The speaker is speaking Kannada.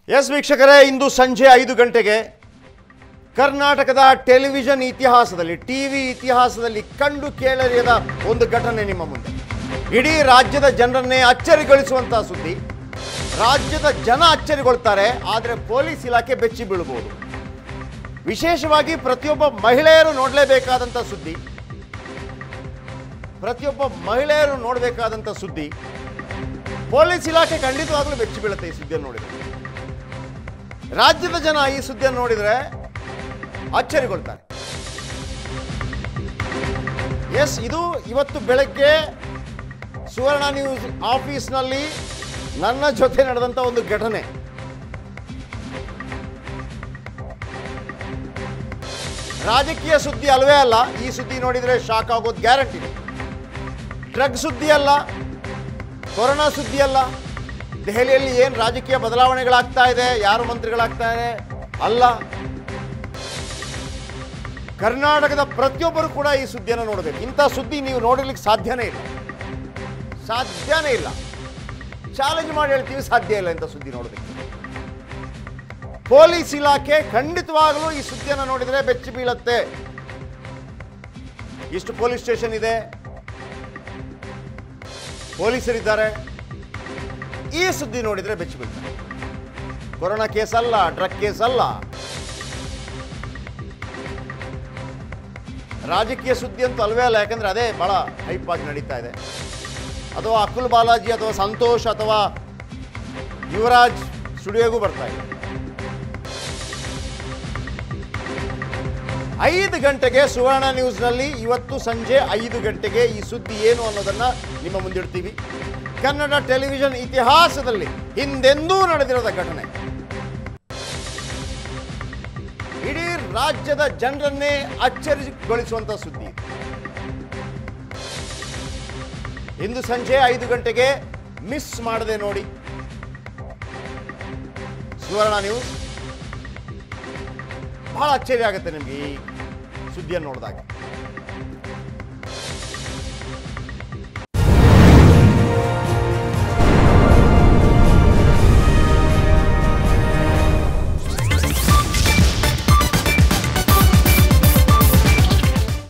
ಎಸ್ ವೀಕ್ಷಕರೇ ಇಂದು ಸಂಜೆ ಐದು ಗಂಟೆಗೆ ಕರ್ನಾಟಕದ ಟೆಲಿವಿಷನ್ ಇತಿಹಾಸದಲ್ಲಿ ಟಿವಿ ಇತಿಹಾಸದಲ್ಲಿ ಕಂಡು ಕೇಳರಿಯದ ಒಂದು ಘಟನೆ ನಿಮ್ಮ ಮುಂದೆ ಇಡೀ ರಾಜ್ಯದ ಜನರನ್ನೇ ಅಚ್ಚರಿಗೊಳಿಸುವಂತಹ ಸುದ್ದಿ ರಾಜ್ಯದ ಜನ ಅಚ್ಚರಿಗೊಳ್ತಾರೆ ಆದರೆ ಪೊಲೀಸ್ ಇಲಾಖೆ ಬೆಚ್ಚಿ ಬೀಳಬಹುದು ವಿಶೇಷವಾಗಿ ಪ್ರತಿಯೊಬ್ಬ ಮಹಿಳೆಯರು ನೋಡಲೇಬೇಕಾದಂಥ ಸುದ್ದಿ ಪ್ರತಿಯೊಬ್ಬ ಮಹಿಳೆಯರು ನೋಡಬೇಕಾದಂಥ ಸುದ್ದಿ ಪೊಲೀಸ್ ಇಲಾಖೆ ಖಂಡಿತವಾಗ್ಲೂ ಬೆಚ್ಚಿ ಬೀಳುತ್ತೆ ಈ ಸುದ್ದಿಯನ್ನು ನೋಡಿದ್ರೆ ರಾಜ್ಯದ ಜನ ಈ ಸುದ್ದಿಯನ್ನು ನೋಡಿದ್ರೆ ಅಚ್ಚರಿಗೊಳ್ತಾರೆ ಎಸ್ ಇದು ಇವತ್ತು ಬೆಳಗ್ಗೆ ಸುವರ್ಣ ನ್ಯೂಸ್ ಆಫೀಸ್ನಲ್ಲಿ ನನ್ನ ಜೊತೆ ನಡೆದಂಥ ಒಂದು ಘಟನೆ ರಾಜಕೀಯ ಸುದ್ದಿ ಅಲ್ವೇ ಅಲ್ಲ ಈ ಸುದ್ದಿ ನೋಡಿದ್ರೆ ಶಾಕ್ ಆಗೋದು ಗ್ಯಾರಂಟಿ ಡ್ರಗ್ ಸುದ್ದಿ ಅಲ್ಲ ಕೊರೋನಾ ಸುದ್ದಿ ಅಲ್ಲ ದೆಹಲಿಯಲ್ಲಿ ಏನು ರಾಜಕೀಯ ಬದಲಾವಣೆಗಳಾಗ್ತಾ ಇದೆ ಯಾರು ಮಂತ್ರಿಗಳಾಗ್ತಾರೆ ಅಲ್ಲ ಕರ್ನಾಟಕದ ಪ್ರತಿಯೊಬ್ಬರು ಕೂಡ ಈ ಸುದ್ದಿಯನ್ನು ನೋಡಬೇಕು ಇಂಥ ಸುದ್ದಿ ನೀವು ನೋಡಲಿಕ್ಕೆ ಸಾಧ್ಯನೇ ಇಲ್ಲ ಸಾಧ್ಯನೇ ಇಲ್ಲ ಚಾಲೆಂಜ್ ಮಾಡಿ ಹೇಳ್ತೀವಿ ಸಾಧ್ಯ ಇಲ್ಲ ಇಂಥ ಸುದ್ದಿ ನೋಡೋದಕ್ಕೆ ಪೊಲೀಸ್ ಇಲಾಖೆ ಖಂಡಿತವಾಗಲೂ ಈ ಸುದ್ದಿಯನ್ನು ನೋಡಿದರೆ ಬೆಚ್ಚಿ ಬೀಳತ್ತೆ ಇಷ್ಟು ಪೊಲೀಸ್ ಸ್ಟೇಷನ್ ಇದೆ ಪೊಲೀಸರಿದ್ದಾರೆ ಈ ಸುದ್ದಿ ನೋಡಿದರೆ ಬೆಚ್ಚಿ ಬೀಳ್ತಾರೆ ಕೊರೋನಾ ಕೇಸ್ ಅಲ್ಲ ಡ್ರಗ್ ಕೇಸ್ ಅಲ್ಲ ರಾಜಕೀಯ ಸುದ್ದಿ ಅಂತೂ ಅಲ್ವೇ ಅಲ್ಲ ಯಾಕಂದ್ರೆ ಅದೇ ಬಹಳ ಹೈಪ್ ಆಗಿ ನಡೀತಾ ಇದೆ ಅಥವಾ ಅಕುಲ್ ಬಾಲಾಜಿ ಅಥವಾ ಸಂತೋಷ್ ಅಥವಾ ಯುವರಾಜ್ ಸ್ಟುಡಿಯೋಗೂ ಬರ್ತಾ ಇದೆ ಐದು ಗಂಟೆಗೆ ಸುವರ್ಣ ನ್ಯೂಸ್ನಲ್ಲಿ ಇವತ್ತು ಸಂಜೆ ಐದು ಗಂಟೆಗೆ ಈ ಸುದ್ದಿ ಏನು ಅನ್ನೋದನ್ನ ನಿಮ್ಮ ಮುಂದಿಡ್ತೀವಿ ಕನ್ನಡ ಟೆಲಿವಿಷನ್ ಇತಿಹಾಸದಲ್ಲಿ ಹಿಂದೆಂದೂ ನಡೆದಿರದ ಘಟನೆ ಇಡೀ ರಾಜ್ಯದ ಜನರನ್ನೇ ಅಚ್ಚರಿಗೊಳಿಸುವಂತ ಸುದ್ದಿ ಇಂದು ಸಂಜೆ ಐದು ಗಂಟೆಗೆ ಮಿಸ್ ಮಾಡದೆ ನೋಡಿ ಸುವರ್ಣ ನ್ಯೂಸ್ ಬಹಳ ಅಚ್ಚರಿ ಆಗುತ್ತೆ ನಿಮಗೆ ಈ ಸುದ್ದಿಯನ್ನು ನೋಡಿದಾಗ